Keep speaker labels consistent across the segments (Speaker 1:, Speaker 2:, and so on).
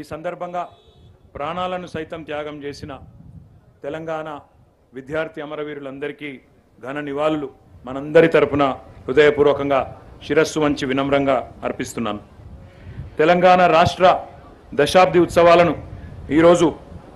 Speaker 1: సందర్భంగా ప్రాణాలను సైతం త్యాగం చేసిన తెలంగాణ విద్యార్థి అమరవీరులందరికీ ఘన నివాళులు మనందరి తరపున హృదయపూర్వకంగా శిరస్సు వంచి వినమ్రంగా అర్పిస్తున్నాను తెలంగాణ రాష్ట్ర దశాబ్ది ఉత్సవాలను ఈరోజు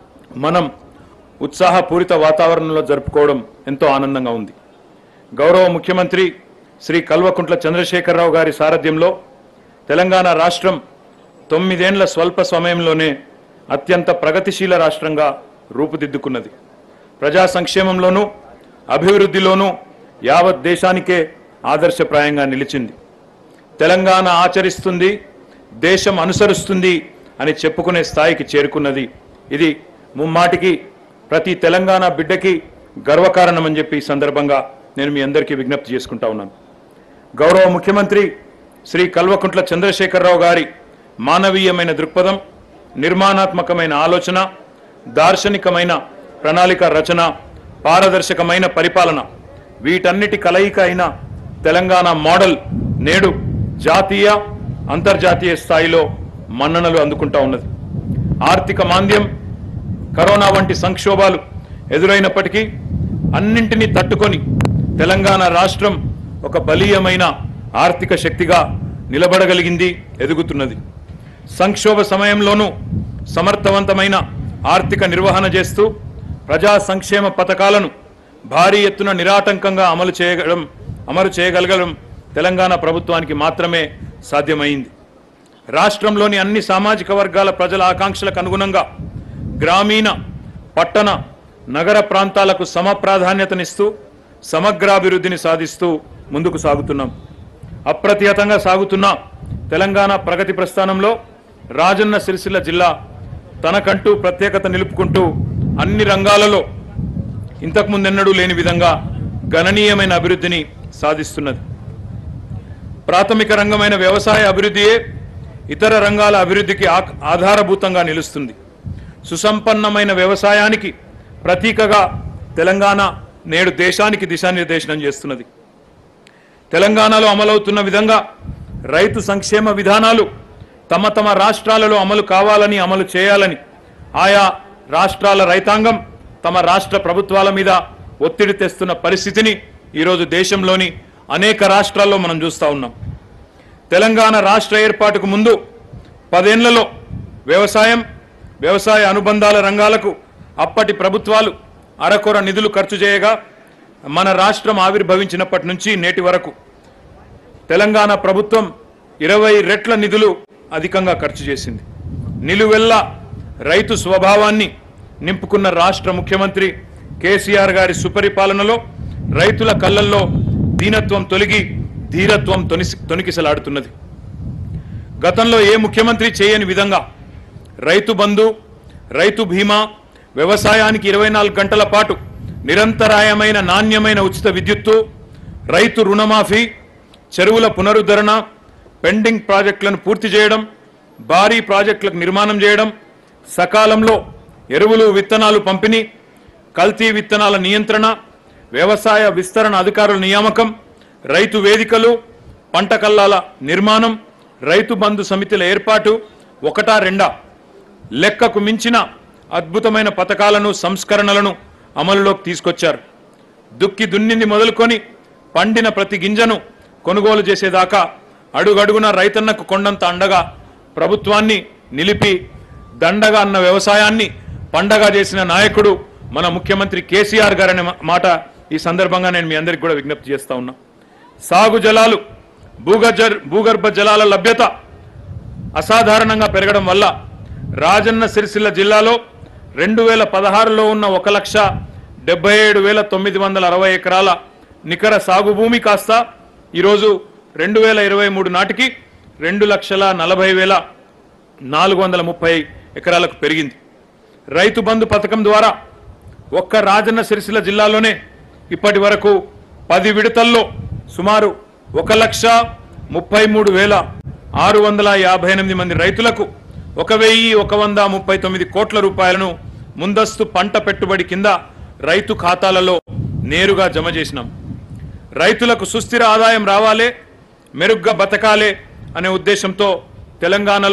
Speaker 1: మనం ఉత్సాహపూరిత వాతావరణంలో జరుపుకోవడం ఎంతో ఆనందంగా ఉంది గౌరవ ముఖ్యమంత్రి శ్రీ కల్వకుంట్ల చంద్రశేఖరరావు గారి సారథ్యంలో తెలంగాణ రాష్ట్రం తొమ్మిదేండ్ల స్వల్ప సమయంలోనే అత్యంత ప్రగతిశీల రాష్ట్రంగా రూపుదిద్దుకున్నది ప్రజా సంక్షేమంలోనూ అభివృద్ధిలోనూ యావత్ దేశానికే ఆదర్శప్రాయంగా నిలిచింది తెలంగాణ ఆచరిస్తుంది దేశం అనుసరిస్తుంది అని చెప్పుకునే స్థాయికి చేరుకున్నది ఇది ముమ్మాటికి ప్రతి తెలంగాణ బిడ్డకి గర్వకారణమని చెప్పి ఈ సందర్భంగా నేను మీ అందరికీ విజ్ఞప్తి చేసుకుంటా ఉన్నాను గౌరవ ముఖ్యమంత్రి శ్రీ కల్వకుంట్ల చంద్రశేఖరరావు గారి మానవీయమైన దృక్పథం నిర్మాణాత్మకమైన ఆలోచన దార్శనికమైన ప్రణాళిక రచన పారదర్శకమైన పరిపాలన వీటన్నిటి కలయిక అయిన తెలంగాణ మోడల్ నేడు జాతీయ అంతర్జాతీయ స్థాయిలో మన్ననలు అందుకుంటా ఉన్నది ఆర్థిక మాంద్యం కరోనా వంటి సంక్షోభాలు ఎదురైనప్పటికీ అన్నింటినీ తట్టుకొని తెలంగాణ రాష్ట్రం ఒక బలీయమైన ఆర్థిక శక్తిగా నిలబడగలిగింది ఎదుగుతున్నది సంక్షోభ సమయంలోనూ సమర్థవంతమైన ఆర్థిక నిర్వహణ చేస్తూ ప్రజా సంక్షేమ పథకాలను భారీ ఎత్తున నిరాటంకంగా అమలు చేయగలం అమలు చేయగలగడం తెలంగాణ ప్రభుత్వానికి మాత్రమే సాధ్యమైంది రాష్ట్రంలోని అన్ని సామాజిక వర్గాల ప్రజల ఆకాంక్షలకు అనుగుణంగా గ్రామీణ పట్టణ నగర ప్రాంతాలకు సమ ప్రాధాన్యతనిస్తూ సమగ్రాభివృద్ధిని సాధిస్తూ ముందుకు సాగుతున్నాం అప్రతిహతంగా సాగుతున్న తెలంగాణ ప్రగతి ప్రస్థానంలో రాజన్న సిరిసిల్ల జిల్లా తనకంటూ ప్రత్యేకత నిలుపుకుంటూ అన్ని రంగాలలో ఇంతకుముందెన్నడూ లేని విధంగా గణనీయమైన అభివృద్ధిని సాధిస్తున్నది ప్రాథమిక రంగమైన వ్యవసాయ అభివృద్ధియే ఇతర రంగాల అభివృద్ధికి ఆ- ఆధారభూతంగా నిలుస్తుంది సుసంపన్నమైన వ్యవసాయానికి ప్రతీకగా తెలంగాణ నేడు దేశానికి దిశానిర్దేశనం చేస్తున్నది తెలంగాణలో అమలవుతున్న విధంగా రైతు సంక్షేమ విధానాలు తమ తమ రాష్ట్రాలలో అమలు కావాలని అమలు చేయాలని ఆయా రాష్ట్రాల రైతాంగం తమ రాష్ట్ర ప్రభుత్వాల మీద ఒత్తిడి తెస్తున్న పరిస్థితిని ఈరోజు దేశంలోని అనేక రాష్ట్రాల్లో మనం చూస్తూ ఉన్నాం తెలంగాణ రాష్ట్ర ఏర్పాటుకు ముందు పదేళ్లలో వ్యవసాయం వ్యవసాయ అనుబంధాల రంగాలకు అప్పటి ప్రభుత్వాలు అరకొర నిధులు ఖర్చు చేయగా మన రాష్ట్రం ఆవిర్భవించినప్పటి నుంచి నేటి వరకు తెలంగాణ ప్రభుత్వం ఇరవై రెట్ల నిధులు అధికంగా ఖర్చు చేసింది నిలువెల్లా రైతు స్వభావాన్ని నింపుకున్న రాష్ట్ర ముఖ్యమంత్రి కేసీఆర్ గారి సుపరిపాలనలో రైతుల కళ్ళల్లో దీనత్వం తొలగి ధీరత్వం తొనిసి తొనికిసలాడుతున్నది గతంలో ఏ ముఖ్యమంత్రి చేయని విధంగా రైతు బంధు రైతు బీమా వ్యవసాయానికి ఇరవై నాలుగు గంటల పాటు నిరంతరాయమైన నాణ్యమైన ఉచిత విద్యుత్తు రైతు రుణమాఫీ చెరువుల పునరుద్ధరణ పెండింగ్ ప్రాజెక్టులను పూర్తి చేయడం భారీ ప్రాజెక్టులకు నిర్మాణం చేయడం సకాలంలో ఎరువులు విత్తనాలు పంపిణీ కల్తీ విత్తనాల నియంత్రణ వ్యవసాయ విస్తరణ అధికారుల నియామకం రైతు వేదికలు పంట కల్లాల నిర్మాణం రైతు బంధు సమితిల ఏర్పాటు ఒకటా రెండా లెక్కకు మించిన అద్భుతమైన పథకాలను సంస్కరణలను అమలులోకి తీసుకొచ్చారు దుక్కి దున్నింది మొదలుకొని పండిన ప్రతి గింజను కొనుగోలు చేసేదాకా అడుగడుగున రైతన్నకు కొండంత అండగా ప్రభుత్వాన్ని నిలిపి దండగా అన్న వ్యవసాయాన్ని పండగ చేసిన నాయకుడు మన ముఖ్యమంత్రి కేసీఆర్ గారనే మా- మాట ఈ సందర్భంగా నేను మీ అందరికి కూడా విజ్ఞప్తి చేస్తా ఉన్నా సాగు జలాలు భూగర్భ భూగర్భ జలాల లభ్యత అసాధారణంగా పెరగడం వల్ల రాజన్న సిరిసిల్ల జిల్లాలో రెండు వేల పదహారులో ఉన్న ఒక లక్ష డెబ్బై ఏడు వేల తొమ్మిది వందల అరవై ఎకరాల నికర సాగు భూమి కాస్త ఈరోజు రెండు వేల ఇరవై మూడు నాటికి రెండు లక్షల నలభై వేల నాలుగు వందల ముప్పై ఎకరాలకు పెరిగింది రైతు బంధు పథకం ద్వారా ఒక్క రాజన్న సిరిసిల్ల జిల్లాలోనే ఇప్పటి వరకు పది విడతల్లో సుమారు ఒక లక్ష ముప్పై మూడు వేల ఆరు వందల యాభై ఎనిమిది మంది రైతులకు ఒక వెయ్యి ఒక వంద ముప్పై తొమ్మిది కోట్ల రూపాయలను ముందస్తు పంట పెట్టుబడి కింద రైతు ఖాతాలలో నేరుగా జమ చేసినాం రైతులకు సుస్థిర ఆదాయం రావాలే మెరుగ్గా బతకాలే అనే ఉద్దేశంతో తెలంగాణలో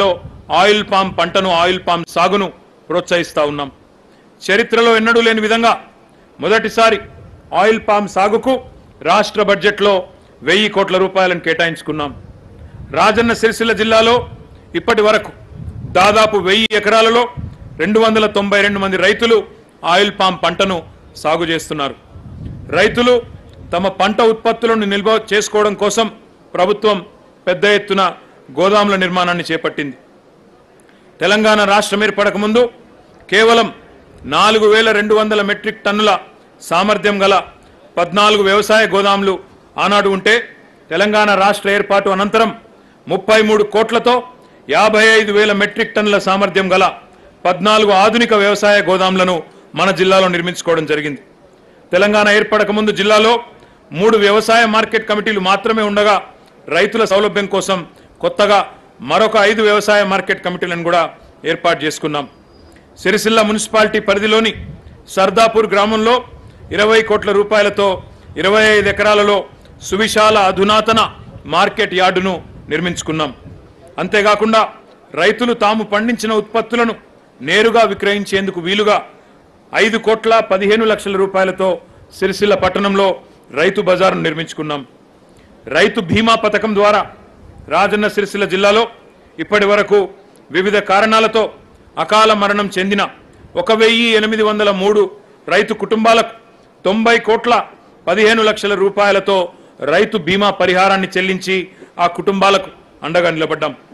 Speaker 1: ఆయిల్ పామ్ పంటను ఆయిల్ పామ్ సాగును ప్రోత్సహిస్తా ఉన్నాం చరిత్రలో ఎన్నడూ లేని విధంగా మొదటిసారి ఆయిల్ పామ్ సాగుకు రాష్ట్ర బడ్జెట్లో వెయ్యి కోట్ల రూపాయలను కేటాయించుకున్నాం రాజన్న సిరిసిల్ల జిల్లాలో ఇప్పటి వరకు దాదాపు వెయ్యి ఎకరాలలో రెండు వందల తొంభై రెండు మంది రైతులు ఆయిల్ పామ్ పంటను సాగు చేస్తున్నారు రైతులు తమ పంట ఉత్పత్తులను నిల్వ చేసుకోవడం కోసం ప్రభుత్వం పెద్ద ఎత్తున గోదాముల నిర్మాణాన్ని చేపట్టింది తెలంగాణ రాష్ట్రం ఏర్పడక ముందు కేవలం నాలుగు వేల రెండు వందల మెట్రిక్ టన్నుల సామర్థ్యం గల పద్నాలుగు వ్యవసాయ గోదాములు ఆనాడు ఉంటే తెలంగాణ రాష్ట్ర ఏర్పాటు అనంతరం ముప్పై మూడు కోట్లతో యాభై ఐదు వేల మెట్రిక్ టన్నుల సామర్థ్యం గల పద్నాలుగు ఆధునిక వ్యవసాయ గోదాములను మన జిల్లాలో నిర్మించుకోవడం జరిగింది తెలంగాణ ఏర్పడక ముందు జిల్లాలో మూడు వ్యవసాయ మార్కెట్ కమిటీలు మాత్రమే ఉండగా రైతుల సౌలభ్యం కోసం కొత్తగా మరొక ఐదు వ్యవసాయ మార్కెట్ కమిటీలను కూడా ఏర్పాటు చేసుకున్నాం సిరిసిల్ల మున్సిపాలిటీ పరిధిలోని సర్దాపూర్ గ్రామంలో ఇరవై కోట్ల రూపాయలతో ఇరవై ఐదు ఎకరాలలో సువిశాల అధునాతన మార్కెట్ యార్డును నిర్మించుకున్నాం అంతేకాకుండా రైతులు తాము పండించిన ఉత్పత్తులను నేరుగా విక్రయించేందుకు వీలుగా ఐదు కోట్ల పదిహేను లక్షల రూపాయలతో సిరిసిల్ల పట్టణంలో రైతు బజార్ను నిర్మించుకున్నాం రైతు బీమా పథకం ద్వారా రాజన్న సిరిసిల్ల జిల్లాలో ఇప్పటి వరకు వివిధ కారణాలతో అకాల మరణం చెందిన ఒక వెయ్యి ఎనిమిది వందల మూడు రైతు కుటుంబాలకు తొంభై కోట్ల పదిహేను లక్షల రూపాయలతో రైతు బీమా పరిహారాన్ని చెల్లించి ఆ కుటుంబాలకు అండగా నిలబడ్డాం